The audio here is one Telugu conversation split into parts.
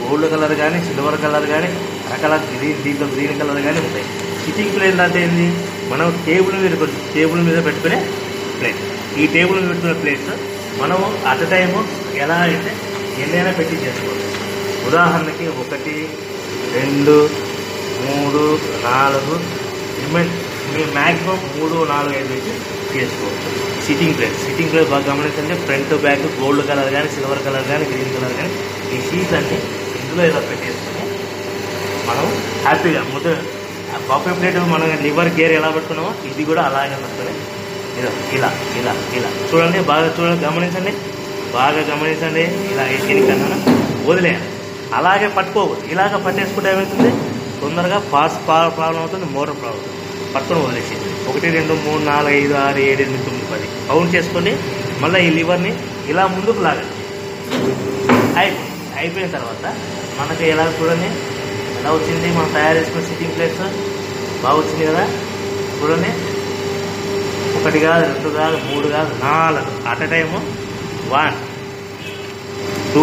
గోల్డ్ కలర్ కానీ సిల్వర్ కలర్ కానీ రకరకాల గ్రీన్ దీంట్లో గ్రీన్ కలర్ కానీ ఉంటాయి సిట్టింగ్ ప్లేట్ అంటే ఏంది మనం టేబుల్ మీద పెట్- టేబుల్ మీద పెట్టుకునే ప్లేట్ ఈ టేబుల్ మీద పెట్టుకునే ప్లేట్స్ మనము అట్ టైము ఎలా అయితే ఎన్నైనా పెట్టి చేసుకోవచ్చు ఉదాహరణకి ఒకటి రెండు మూడు నాలుగు రిమైన్ మీరు మ్యాక్సిమం మూడు నాలుగు ఐదు పెట్టి చేసుకోవచ్చు సిట్టింగ్ ప్లేట్ సిట్టింగ్ ప్లేట్ బాగా గమనించండి ఫ్రంట్ బ్యాక్ గోల్డ్ కలర్ కానీ సిల్వర్ కలర్ కానీ గ్రీన్ కలర్ కానీ ఈ షీట్ అన్ని ఇందులో ఇలా పెట్టేసుకొని మనం హ్యాపీగా ముద్ద బాఫే ప్లేట్ మనం లివర్ గేర్ ఎలా పెట్టుకున్నామో ఇది కూడా అలాగే పెట్టుకొని ఇలా ఇలా ఇలా ఇలా చూడండి బాగా చూడండి గమనించండి బాగా గమనించండి ఇలా ఎక్కిన కన్నా వదిలేయాలి అలాగే పట్టుకోకూడదు ఇలాగ పట్టేసుకుంటే ఏమవుతుంది తొందరగా పాస్ ప్రాబ్లం అవుతుంది మోటార్ ప్రాబ్లం అవుతుంది పట్టుకొని వదిలేసి ఒకటి రెండు మూడు నాలుగు ఐదు ఆరు ఏడు ఎనిమిది తొమ్మిది పది కౌంట్ చేసుకొని మళ్ళీ ఈ లివర్ని ఇలా ముందుకు లాగండి అయిపోయింది అయిపోయిన తర్వాత మనకి ఎలా చూడండి ఎలా వచ్చింది మనం తయారు చేసుకున్న సిట్టింగ్ ప్లేట్స్ బాగా వచ్చింది కదా చూడండి ఒకటి కాదు రెండు కాదు మూడు కాదు నాలుగు at time one two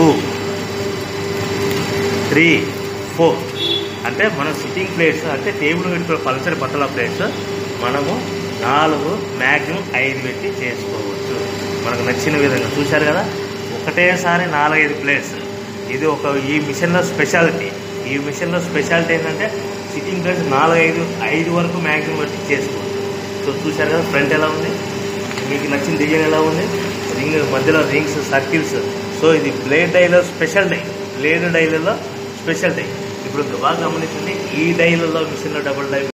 three four అంటే మన సిట్టింగ్ ప్లేట్స్ అంటే టేబుల్ పెట్టుకున్న పల్సరి పతల ప్లేట్స్ మనము నాలుగు మ్యాక్సిమం ఐదు పెట్టి చేసుకోవచ్చు మనకు నచ్చిన విధంగా చూశారు కదా ఒకటేసారి నాలుగైదు ప్లేట్స్ ఇది ఒక ఈ మిషన్లో స్పెషాలిటీ ఈ మిషన్లో స్పెషాలిటీ ఏంటంటే సిట్టింగ్ ప్లేట్స్ నాలుగైదు ఐదు వరకు మ్యాక్సిమం పెట్టి చేసుకోవచ్చు సో చూశారు కదా ఫ్రంట్ ఎలా ఉంది మీకు నచ్చిన డిజైన్ ఎలా ఉంది రింగ్ మధ్యలో రింగ్స్ సర్కిల్స్ సో ఇది బ్లేడ్ డైలో స్పెషల్ డై బ్లేడ్ డైలలో స్పెషల్ డై ఇప్పుడు బాగా గమనించండి ఈ డైలలో మిషన్లో డబుల్ డై